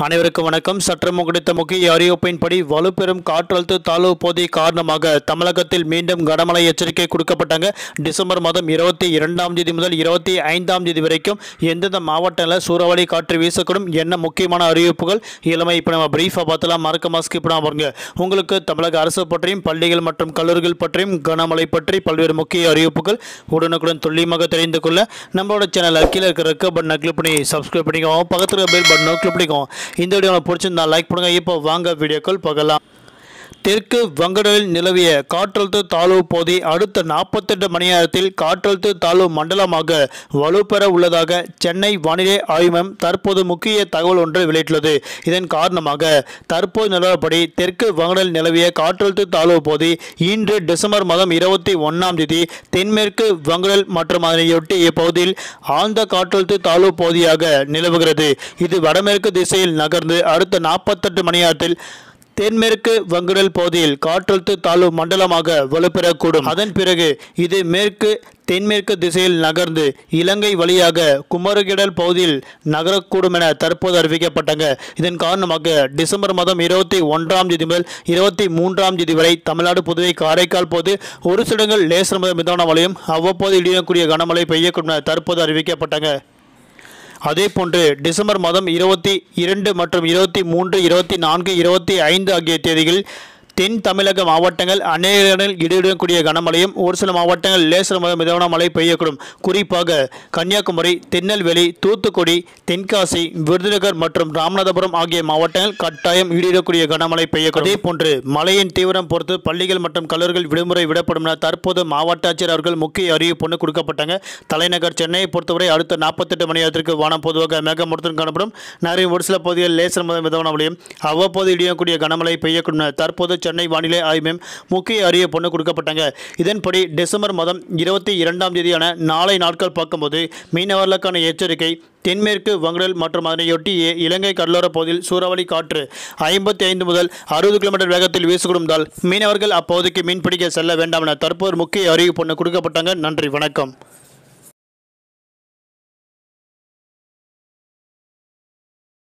அனைவருக்கும் வணக்கம் சற்று கிடைத்த முக்கிய அறிவிப்பின்படி வலுப்பெறும் காற்றழுத்த தாழ்வு பகுதி காரணமாக தமிழகத்தில் மீண்டும் கனமழை எச்சரிக்கை கொடுக்கப்பட்டாங்க டிசம்பர் மாதம் இருபத்தி இரண்டாம் தேதி முதல் இருபத்தி ஐந்தாம் தேதி வரைக்கும் எந்தெந்த மாவட்டங்களில் சூறாவளி காற்று வீசக்கூடும் என்ன முக்கியமான அறிவிப்புகள் இளமை இப்போ நம்ம பிரீஃபாக பார்த்தலாம் மறக்க மாஸ்க் இப்போ பாருங்க உங்களுக்கு தமிழக அரசு பற்றியும் பள்ளிகள் மற்றும் கல்லூரிகள் பற்றியும் கனமழை பற்றி பல்வேறு முக்கிய அறிவிப்புகள் உடனுக்குடன் துல்லியமாக தெரிந்து கொள்ள நம்மளோட சேனலில் கீழே இருக்கிற ரெக்க பட்டனை கிளிக் பண்ணி சப்ஸ்கிரைப் பண்ணிக்கோங்க பக்கத்தில் பெல் பட்டனை கிளிக் பண்ணிக்கோங்க இந்த வீடியோ உங்களுக்கு பிடிச்சிருந்தா லைக் பண்ணுங்கள் இப்போ வாங்க வீடியோக்கள் பார்க்கலாம் தெற்கு வங்கடலில் நிலவிய காற்றழுத்த தாழ்வு பகுதி அடுத்த நாற்பத்தெட்டு மணி நேரத்தில் காற்றழுத்த தாழ்வு மண்டலமாக வலுப்பெற உள்ளதாக சென்னை வானிலை ஆய்வு மையம் தற்போது முக்கிய தகவல் ஒன்று வெளியிட்டுள்ளது இதன் காரணமாக தற்போது நிலவரப்படி தெற்கு வங்கடலில் நிலவிய காற்றழுத்த தாழ்வு பகுதி இன்று டிசம்பர் மாதம் இருபத்தி ஒன்றாம் தேதி தென்மேற்கு வங்கடல் மற்றும் அதனையொட்டி இப்பகுதியில் ஆழ்ந்த காற்றழுத்த தாழ்வு பகுதியாக நிலவுகிறது இது வடமேற்கு திசையில் நகர்ந்து அடுத்த நாற்பத்தெட்டு மணி நேரத்தில் தென்மேற்கு வங்கடல் பகுதியில் காற்றழுத்த தாழ்வு மண்டலமாக வலுப்பெறக்கூடும் அதன் பிறகு இது மேற்கு தென்மேற்கு திசையில் நகர்ந்து இலங்கை வழியாக குமரகிடல் பகுதியில் நகரக்கூடும் என தற்போது அறிவிக்கப்பட்டாங்க இதன் காரணமாக டிசம்பர் மாதம் இருபத்தி ஒன்றாம் தேதி முதல் இருபத்தி மூன்றாம் தேதி வரை தமிழ்நாடு புதுவை காரைக்கால் போது ஒரு சில இடங்கள் லேசர் முதல் மிதமான மழையும் அவ்வப்போது இடியக்கூடிய கனமழை பெய்யக்கூடும் என தற்போது அறிவிக்கப்பட்டாங்க அதே போன்று டிசம்பர் மாதம் இருபத்தி இரண்டு மற்றும் இருபத்தி மூன்று இருபத்தி நான்கு இருபத்தி ஐந்து ஆகிய தேதிகளில் தென் தமிழக மாவட்டங்கள் அநேக இடங்களில் இடியுடன்கூடிய கனமழையும் ஒரு சில மாவட்டங்கள் லேசர் முதல் மிதமான மழை பெய்யக்கூடும் குறிப்பாக கன்னியாகுமரி திருநெல்வேலி தூத்துக்குடி தென்காசி விருதுநகர் மற்றும் ராமநாதபுரம் ஆகிய மாவட்டங்கள் கட்டாயம் இடியிடக்கூடிய கனமழை பெய்யக்கூடும் அதே போன்று மழையின் தீவிரம் பொறுத்து பள்ளிகள் மற்றும் கல்லூரிகள் விடுமுறை விடப்படும் என தற்போது மாவட்ட ஆட்சியர் அவர்கள் முக்கிய அறிவிப்பு ஒன்று கொடுக்கப்பட்டாங்க தலைநகர் சென்னையை பொறுத்தவரை அடுத்த நாற்பத்தெட்டு மணி நேரத்திற்கு வானம் பொதுவாக மேகமூட்டத்துடன் காணப்படும் நகரின் ஒரு சில பகுதிகளில் லேசர் முதல் மிதமான மழையும் அவ்வப்போது இடியக்கூடிய கனமழை பெய்யக்கூடும் என தற்போது சென்னை வானிலை ஆய்வு மையம் முக்கிய அறிவிப்பு ஒன்று கொடுக்கப்பட்டாங்க இதன்படி டிசம்பர் மாதம் இருபத்தி இரண்டாம் தேதியான நாளை நாட்கள் பார்க்கும்போது மீனவர்களுக்கான எச்சரிக்கை தென்மேற்கு வங்கடல் மற்றும் அதனையொட்டி இ- இலங்கை கடலோர பகுதியில் சூறாவளி காற்று ஐம்பத்தி ஐந்து முதல் அறுபது கிலோமீட்டர் வேகத்தில் வீசுகொடுந்தால் மீனவர்கள் அப்பகுதிக்கு மீன்பிடிக்க செல்ல வேண்டாம் என தற்போது முக்கிய அறிவிப்பு ஒன்று கொடுக்கப்பட்டாங்க நன்றி வணக்கம்